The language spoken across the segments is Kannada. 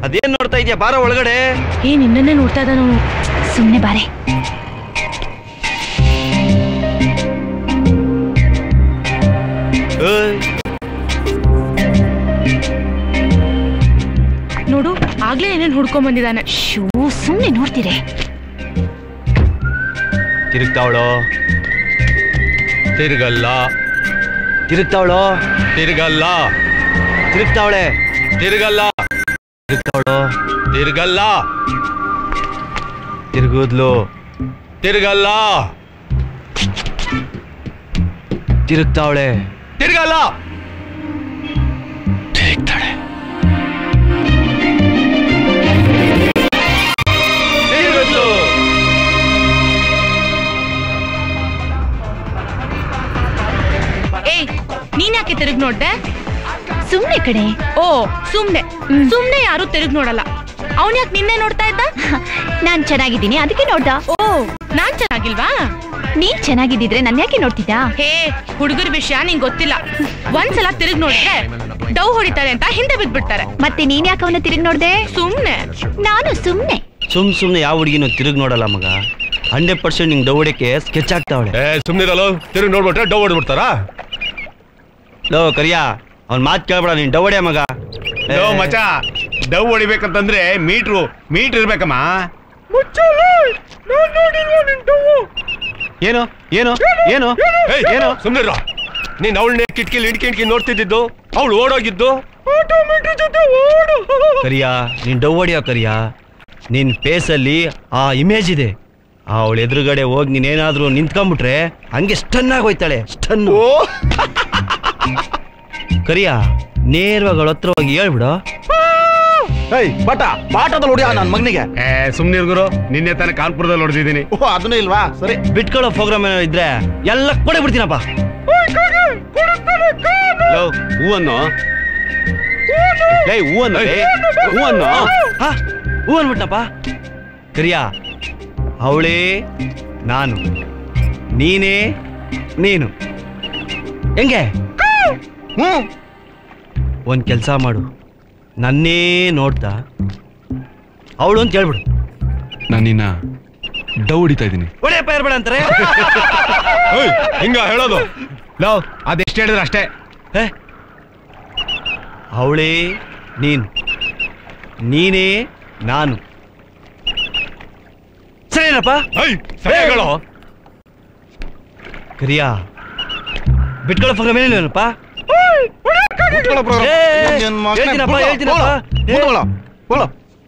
ಅದೇನ್ ನೋಡ್ತಾ ಇದೆಯಾ ಬಾರ ಒಳಗಡೆ ಏ ನಿನ್ನನ್ನೇ ನೋಡ್ತಾ ಇದ್ದ ನಾವು ಸುಮ್ನೆ ಬಾರೆ ಏಯ್, ನೋಡು ಆಗ್ಲೇ ಏನೇನ್ ಹುಡ್ಕೊಂಡ್ ಬಂದಿದ್ದಾನೆ ಶೂ ಸುಮ್ನೆ ನೋಡ್ತೀರಿ ತಿರುಗ್ತಾವಳೋ ತಿರ್ಗಲ್ಲ ತಿರುಗ್ತಾವಳೋ ತಿರ್ಗಲ್ಲ ತಿರುಗ್ತಾವಳೆ ತಿರ್ಗಲ್ಲ ತಿರುಗ್ತಾವಳೋ ತಿರ್ಗಲ್ಲ ತಿರುಗುದ್ಲು ತಿರ್ಗಲ್ಲ ತಿರುಗ್ತಾವಳೆ ತಿರ್ಗಲ್ಲ ತಿರುಗ್ತಾಳೆ ತಿರ್ಗದ್ಲು ಏಯ್ ನೀನ್ ಯಾಕೆ ತಿರುಗ್ ನೋಡ್ದೆ ಸುಮ್ನೆ ಕಡೆ ಓ ಸುಮ್ನೆ ಸುಮ್ನೆ ಯಾರು ತಿರುಗ್ ನೋಡಲ್ಲ ಅವನ್ ಯಾಕೆ ನಿನ್ನೆ ನೋಡ್ತಾ ಇದ್ದ ನಾನ್ ಚೆನ್ನಾಗಿದ್ದೀನಿ ಅದಕ್ಕೆ ನೋಡ್ದ ಓ ನಾನ್ ಚೆನ್ನಾಗಿಲ್ವಾ ನೀನ್ ಚೆನ್ನಾಗಿದ್ದಿದ್ರೆ ನನ್ ಯಾಕೆ ನೋಡ್ತಿದ್ದ ಹೇ ಹುಡುಗರ ವಿಷಯ ನಿಂಗ್ ಗೊತ್ತಿಲ್ಲ ಒಂದ್ಸಲ ತಿರುಗ್ ನೋಡಿದ್ರೆ ಡವ್ ಹೊಡಿತಾರೆ ಅಂತ ಹಿಂದೆ ಬಿದ್ಬಿಡ್ತಾರೆ ಮತ್ತೆ ನೀನ್ ಯಾಕೆ ಅವನ ತಿರುಗಿ ನೋಡ್ದೆ ಸುಮ್ನೆ ನಾನು ಸುಮ್ನೆ ಸುಮ್ ಸುಮ್ನೆ ಯಾವ ಹುಡುಗಿನೂ ತಿರುಗ್ ನೋಡಲ್ಲ ಮಗ ಹಂಡ್ರೆಡ್ ಪರ್ಸೆಂಟ್ ನಿಂಗೆ ದೌಡಕ್ಕೆ ಸ್ಕೆಚ್ ಆಗ್ತಾವಳೆ ಏ ಸುಮ್ನಿರಲ್ಲ ತಿರುಗಿ ನೋಡ್ಬಿಟ್ರೆ ಡವ್ ಹೊಡ್ಬಿಡ್ತಾರಾ ಲೋ ಕರಿಯಾ ಅವ್ನ್ ಮಾತ್ ಕೇಳ್ಬೇಡ ನೀನ್ ಡೌಡೆ ಮಗ ಏ, ಲೋ ಮಚ ಡವ್ ಹೊಡಿಬೇಕಂತಂದ್ರೆ ಮೀಟ್ರು ಮೀಟ್ರ್ ಇರ್ಬೇಕಮ್ಮ ಏನು ಏನು ಏನು ಏಯ್ ಏನು ಸುಮ್ನಿರ ನೀನ್ ಅವಳನ್ನೇ ಕಿಟಕಿಲಿ ಇಡ್ಕಿ ಇಡ್ಕಿ ನೋಡ್ತಿದ್ದು ಅವಳು ಓಡೋಗಿದ್ದು ಕರಿಯಾ ನೀನ್ ಡವ್ ಹೊಡಿಯೋ ಕರಿಯಾ ನಿನ್ ಫೇಸಲ್ಲಿ ಆ ಇಮೇಜ್ ಇದೆ ಅವಳ ಎದುರುಗಡೆ ಹೋಗಿ ನೀನೇನಾದ್ರೂ ನಿಂತ್ಕೊಂಡ್ಬಿಟ್ರೆ ಹಂಗೆ ಸ್ಟನ್ ಆಗೋಯ್ತಾಳೆ ಸ್ಟನ್ ಕರಿಯಾ ನೇರವಾಗಿ ಅವಳ ಹತ್ರ ಹೋಗಿ ಹೇಳ್ಬಿಡು ಏಯ್ ಬಟ ಪಾಠದಲ್ಲಿ ಹೊಡಿಯ ನನ್ನ ಮಗನಿಗೆ ಏ ಸುಮ್ನಿರ್ ಗುರು ನಿನ್ನೆ ತಾನೇ ಕಾನ್ಪುರದಲ್ಲಿ ಹೊಡೆದಿದ್ದೀನಿ ಓ ಅದನ್ನೂ ಇಲ್ವಾ ಸರಿ ಬಿಟ್ಕೊಳ್ಳೋ ಪ್ರೋಗ್ರಾಮ್ ಏನೋ ಇದ್ರೆ ಎಲ್ಲ ಕೊಡೆ ಬಿಡ್ತೀನಪ್ಪ ಲೋ ಹೂವನ್ನು ಲೇ ಹೂವನ್ನು ಲೇ, ಹೂವನ್ನು ಹಾ ಹೂ ಅನ್ಬಿಟ್ಟಪ್ಪ ಕರಿಯಾ ಅವಳೇ ನಾನು ನೀನೇ ನೀನು ಹೆಂಗೆ ಹ್ಮ್ ಒಂದ್ ಕೆಲಸ ಮಾಡು ನನ್ನೇ ನೋಡ್ತಾ ಅವಳು ಅಂತ ಹೇಳ್ಬಿಡು ನಾನು ನಿನ್ನ ಡವ್ ಹೊಡಿತಾ ಇದ್ದೀನಿ ಒಡೆಯಪ್ಪ ಇರ್ಬೇಡ ಅಂತಾರೆ ಏಯ್, ಹಿಂಗ ಹೇಳೋದು ಲೋ ಅದೆಷ್ಟು ಹೇಳಿದ್ರೆ ಅಷ್ಟೇ ಹೇ ಅವಳೇ ನೀನು ನೀನೇ ನಾನು ಸರಿನಪ್ಪ ಏಯ್ ಸರಿಯಾಗಿ ಹೇಳೋ ಕರಿಯಾ ಬಿಟ್ಕೊಳ್ಳೋ ಪ್ರೋಗ್ರಾಮ್ ಏನಿಲ್ಲಪ್ಪ ಕೂತ್ಕೊಳ್ಳೋ program. ಏ, ನಿನ್ ಮಗನೇ, ಹೇಳ್ತೀನಪ್ಪ, ಕೂತ್ಕೊಳ್ಳೋ, ಹೇಳ್ತೀನಪ್ಪ. ಕೂತ್ಕೊಳ್ಳೋ, ಕೂತ್ಕೊಳ್ಳೋ.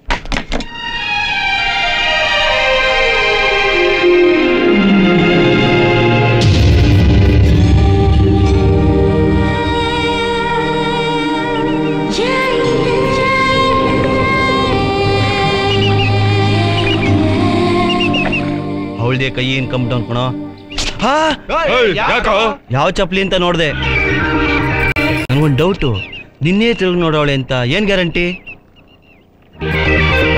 ಅವಳದೇ ಕೈ ಏನ್ ಕಂಬಿಟ್ಟು ಅನ್ಕೊಣೋ ಹಾ ಏಯ್, ಯಾಕೋ ಯಾವ ಚಪ್ಲಿ ಅಂತ ನೋಡ್ದೆ ನನ್ಗೊಂದು ಡೌಟು ನಿನ್ನೆ ತಿರುಗಿ ನೋಡೋಳೆ ಅಂತ ಏನ್ ಗ್ಯಾರಂಟಿ